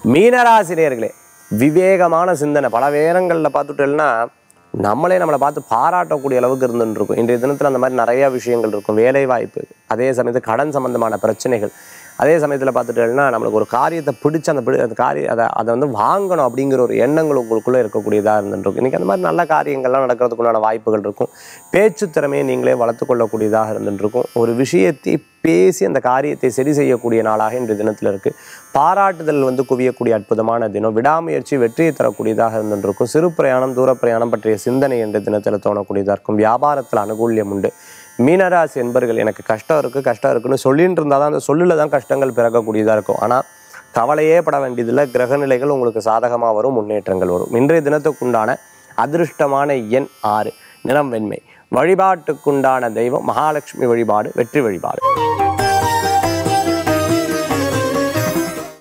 மீனராசினியர்களே விவேகமான சிந்தனை பல நேரங்களில் பார்த்துட்டோம்னா நம்மளே நம்மளை பார்த்து பாராட்டக்கூடிய அளவுக்கு இருந்துட்டு இருக்கும் இன்றைய தினத்தில் அந்த மாதிரி நிறைய விஷயங்கள் இருக்கும் வேலை வாய்ப்பு அதே சமயத்தில் கடன் சம்பந்தமான பிரச்சனைகள் அதே சமயத்தில் பார்த்துட்டோம்னா நம்மளுக்கு ஒரு காரியத்தை பிடிச்ச அந்த பிடி அந்த காரியம் அதை அதை வந்து வாங்கணும் அப்படிங்கிற ஒரு எண்ணங்கள் உங்களுக்குள்ளே இருக்கக்கூடியதாக இருந்துருக்கும் இன்றைக்கி அந்த மாதிரி நல்ல காரியங்கள்லாம் நடக்கிறதுக்குண்டான வாய்ப்புகள் இருக்கும் பேச்சு திறமையை நீங்களே வளர்த்துக்கொள்ளக்கூடியதாக இருந்துருக்கும் ஒரு விஷயத்தை பேசி அந்த காரியத்தை சரி செய்யக்கூடிய நாளாக இன்றைய தினத்தில் இருக்குது பாராட்டுதல் வந்து குவியக்கூடிய அற்புதமான தினம் விடாமுயற்சி வெற்றியை தரக்கூடியதாக இருந்துருக்கும் சிறு பிரயாணம் தூர பிரயாணம் பற்றிய சிந்தனை என்ற தினத்தில் தோணக்கூடியதாக இருக்கும் வியாபாரத்தில் அனுகூல்யம் உண்டு மீனராசி என்பர்கள் எனக்கு கஷ்டம் இருக்குது கஷ்டம் இருக்குன்னு சொல்லிட்டு இருந்தால் தான் அந்த சொல்லில் தான் கஷ்டங்கள் பிறக்கக்கூடியதாக இருக்கும் ஆனால் கவலையே பட வேண்டியதில்லை கிரகநிலைகள் உங்களுக்கு சாதகமாக வரும் முன்னேற்றங்கள் வரும் இன்றைய தினத்துக்குண்டான அதிர்ஷ்டமான எண் ஆறு நிறம் வெண்மை வழிபாட்டுக்குண்டான தெய்வம் மகாலட்சுமி வழிபாடு வெற்றி வழிபாடு